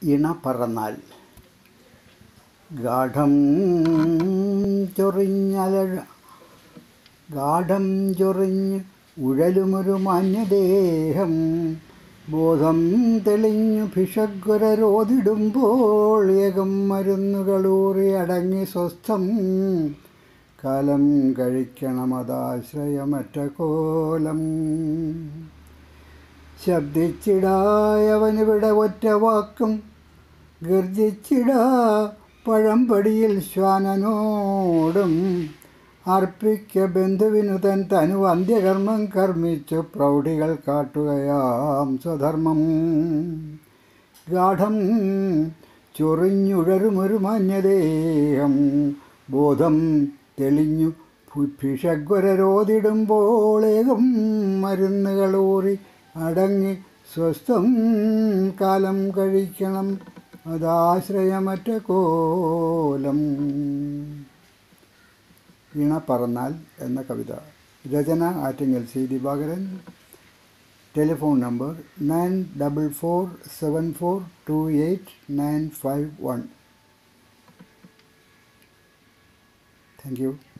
ഇണ പറന്നാൽ ഗാഠം ചൊറിഞ്ഞലഴ ഗാഠം ചൊറിഞ്ഞ് ഉഴലുമൊരു മാന്യദേഹം ബോധം തെളിഞ്ഞു ഭിഷഗ്വരരോതിടുമ്പോൾ ഏകം മരുന്നുകളൂറി അടങ്ങി സ്വസ്ഥം കാലം കഴിക്കണമതാശ്രയമറ്റ കോലം ശബ്ദിച്ചിടായവനിവിടെ ഒറ്റ വാക്കും ഗർജിച്ചിടാ പഴംപടിയിൽ ശ്വാനനോടും അർപ്പിക്ക ബന്ധുവിനു തൻ തനു അന്ത്യകർമ്മം കർമ്മിച്ചു പ്രൗഢികൾ കാട്ടുകയാം സ്വധർമ്മം ഗാഠം ചൊറിഞ്ഞുഴറുമൊരു മാന്യദേഹം ബോധം തെളിഞ്ഞു ഭിഷഗ്വരരോതിടുമ്പോളേകം മരുന്നുകളൂറി അടങ്ങി സ്വസ്ഥം കാലം കഴിക്കണം അതാശ്രയമറ്റ കോലം ഇണ പറന്നാൽ എന്ന കവിത രചന Attingal C Divakaran telephone number nine double four seven four two eight nine five one thank U